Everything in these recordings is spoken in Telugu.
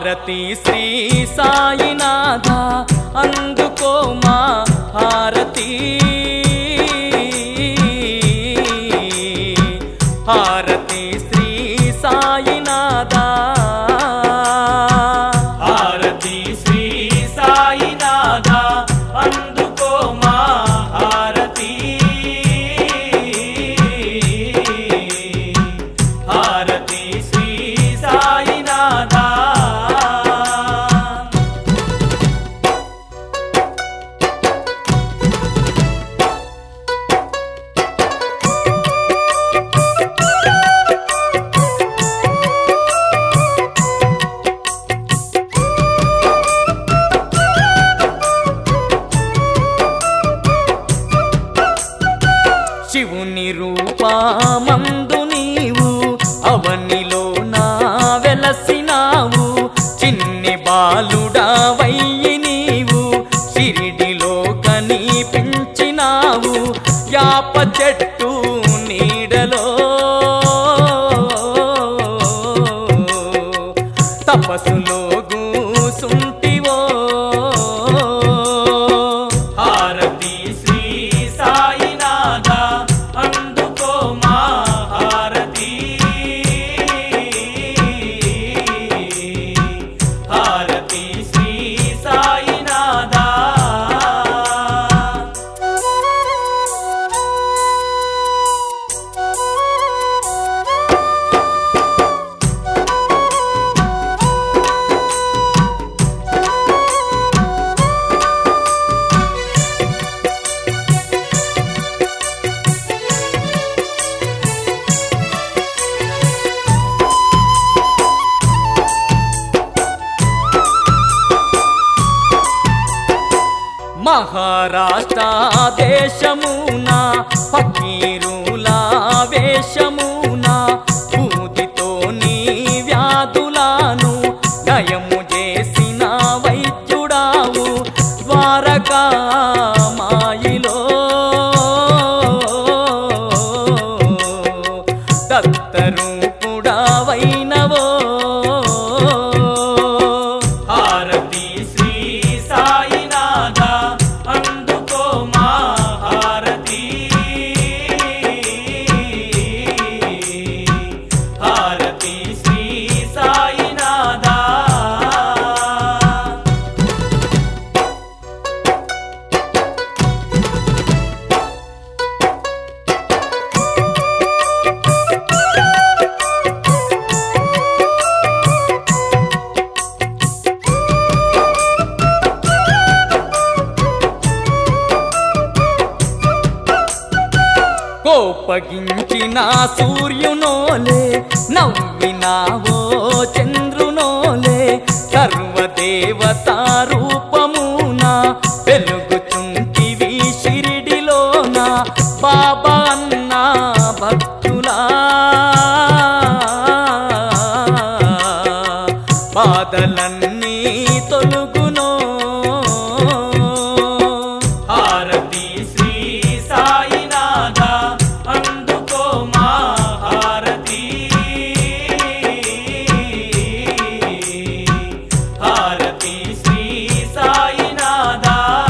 హారతి శ్రీ సాయినాథ అందుకో మా హారతి హారతి శ్రీ సాయినాథ హారతి శ్రీ సాయినాథ అందుకో మా హారతి హారతి శ్రీ సాయినాథ శివుని రూపమందు నీవు అవనిలో నా వెలసినావు చిన్ని బాలుడవయ్యి నీవు షిరిడిలో కనిపించినావు యాప చెట్టు నీడలో తపస్సులో గూసుంటివో హారతి శ్రీ సాయినాథ అందుకో మా హారతి హారతి శ్రీ సాయినాథ మహారాష్ట్ర దేశమున ఫకీరుల వేషమున బూదితో నీ వ్యాధులను నయము చేసిన వైద్యుడావు ద్వారకా మాయిలో దత్తరూపుడవైనవో హారతి శ్రీ సాయినాథ అందుకో మా హారతి హారతి శ్రీ సాయినాథ కోపగించిన సూర్యునోలే నవ్వినావో చంద్రునోలే సర్వదేవతా రూపమున వెలుగుచుంటివి షిరిడిలోన బాబా అన్న భక్తులా బాధలన్నీ తొలుగునో హారతి శ్రీ సాయినాథ అందుకో మా హారతి హారతి శ్రీ సాయినాథ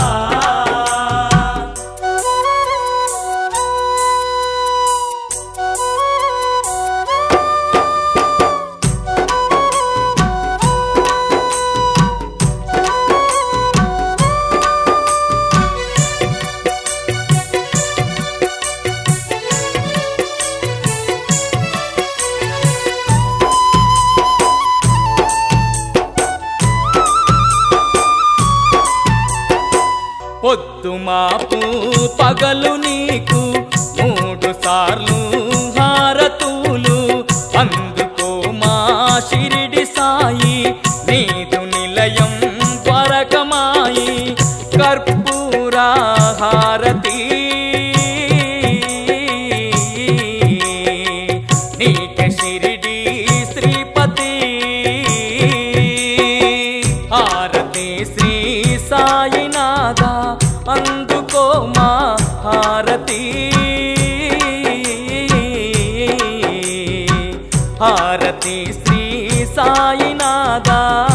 పొద్దు మాపు పగలు నీకు మూడు సార్లు హారతులు అందుకో మా షిరిడి సాయి నీదు నిలయం ద్వారకమాయి కర్పూర హారతి నీక షిరిడి శ్రీపతి హారతి శ్రీ సాయినాథ అందుకో మా హారతి హారతి శ్రీ సాయినాథ